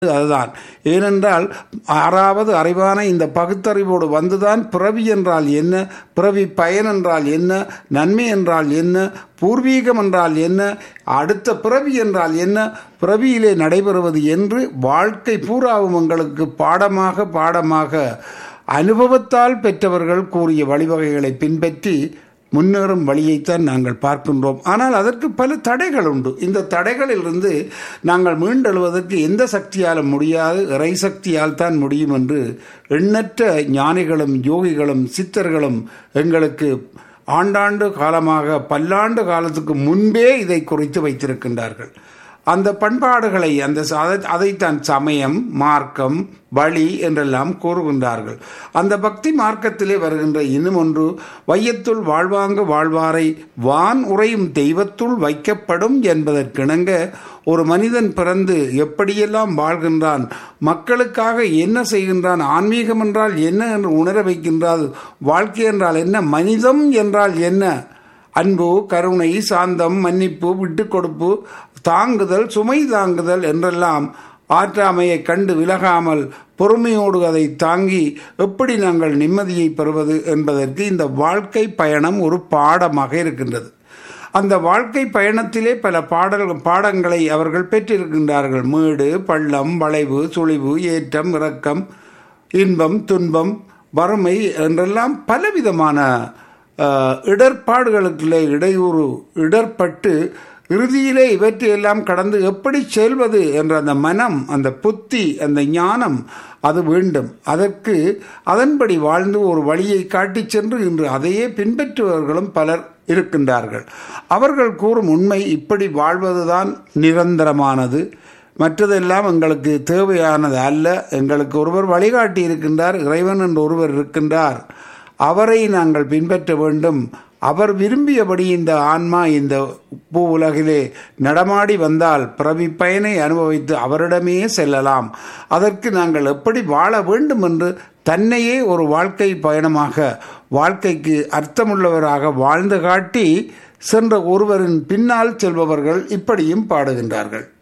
அதுதான் ஏனென்றால் ஆறாவது அறிவான இந்த பகுத்தறிவோடு வந்துதான் பிறவி என்றால் என்ன பிறவி பயன் என்றால் என்ன நன்மை என்றால் என்ன பூர்வீகம் என்றால் என்ன அடுத்த பிறவி என்றால் என்ன பிறவியிலே நடைபெறுவது என்று வாழ்க்கை பூராவும் உங்களுக்கு பாடமாக பாடமாக அனுபவத்தால் பெற்றவர்கள் கூறிய வழிவகைகளை பின்பற்றி முன்னேறும் வழியைத்தான் நாங்கள் பார்க்கின்றோம் ஆனால் அதற்கு பல தடைகள் உண்டு இந்த தடைகளிலிருந்து நாங்கள் மீண்டெழுவதற்கு எந்த சக்தியாலும் முடியாது இறை சக்தியால் தான் முடியும் என்று எண்ணற்ற ஞானிகளும் யோகிகளும் சித்தர்களும் எங்களுக்கு ஆண்டாண்டு காலமாக பல்லாண்டு காலத்துக்கு முன்பே இதை குறித்து வைத்திருக்கின்றார்கள் அந்த பண்பாடுகளை அந்த அதைத்தான் சமயம் மார்க்கம் வழி என்றெல்லாம் கூறுகின்றார்கள் அந்த பக்தி மார்க்கத்திலே வருகின்ற இன்னும் ஒன்று வையத்துள் வாழ்வாங்க வாழ்வாரை வான் உறையும் தெய்வத்துள் வைக்கப்படும் என்பதற்கிணங்க ஒரு மனிதன் பிறந்து எப்படியெல்லாம் வாழ்கின்றான் மக்களுக்காக என்ன செய்கின்றான் ஆன்மீகம் என்றால் என்ன என்று உணர வைக்கின்றால் வாழ்க்கை என்றால் என்ன மனிதம் என்றால் என்ன அன்பு கருணை சாந்தம் மன்னிப்பு விட்டு கொடுப்பு தாங்குதல் சுமை தாங்குதல் என்றெல்லாம் ஆற்றாமையை கண்டு விலகாமல் பொறுமையோடு அதை தாங்கி எப்படி நாங்கள் நிம்மதியை பெறுவது என்பதற்கு இந்த வாழ்க்கை பயணம் ஒரு பாடமாக இருக்கின்றது அந்த வாழ்க்கை பயணத்திலே பல பாடல் பாடங்களை அவர்கள் பெற்றிருக்கின்றார்கள் மேடு பள்ளம் வளைவு சுழிவு ஏற்றம் இறக்கம் இன்பம் துன்பம் வறுமை என்றெல்லாம் பலவிதமான இடர்பாடுகளுக்குள்ளே இடையூறு இடர்பட்டு இறுதியிலே இவற்றையெல்லாம் கடந்து எப்படி செல்வது என்ற அந்த மனம் அந்த புத்தி அந்த ஞானம் அது வேண்டும் அதற்கு அதன்படி வாழ்ந்து ஒரு வழியை காட்டிச் சென்று இன்று அதையே பின்பற்றுபவர்களும் பலர் இருக்கின்றார்கள் அவர்கள் கூறும் உண்மை இப்படி வாழ்வதுதான் நிரந்தரமானது மற்றதெல்லாம் எங்களுக்கு தேவையானது அல்ல எங்களுக்கு ஒருவர் வழிகாட்டி இருக்கின்றார் இறைவன் என்று ஒருவர் இருக்கின்றார் அவரை நாங்கள் பின்பற்ற வேண்டும் அவர் விரும்பியபடி இந்த ஆன்மா இந்த பூ உலகிலே நடமாடி வந்தால் பிறவி பயனை அனுபவித்து அவரிடமே செல்லலாம் அதற்கு நாங்கள் எப்படி வாழ வேண்டும் என்று தன்னையே ஒரு வாழ்க்கை பயணமாக வாழ்க்கைக்கு அர்த்தமுள்ளவராக வாழ்ந்து காட்டி சென்ற ஒருவரின் பின்னால் செல்பவர்கள் இப்படியும் பாடுகின்றார்கள்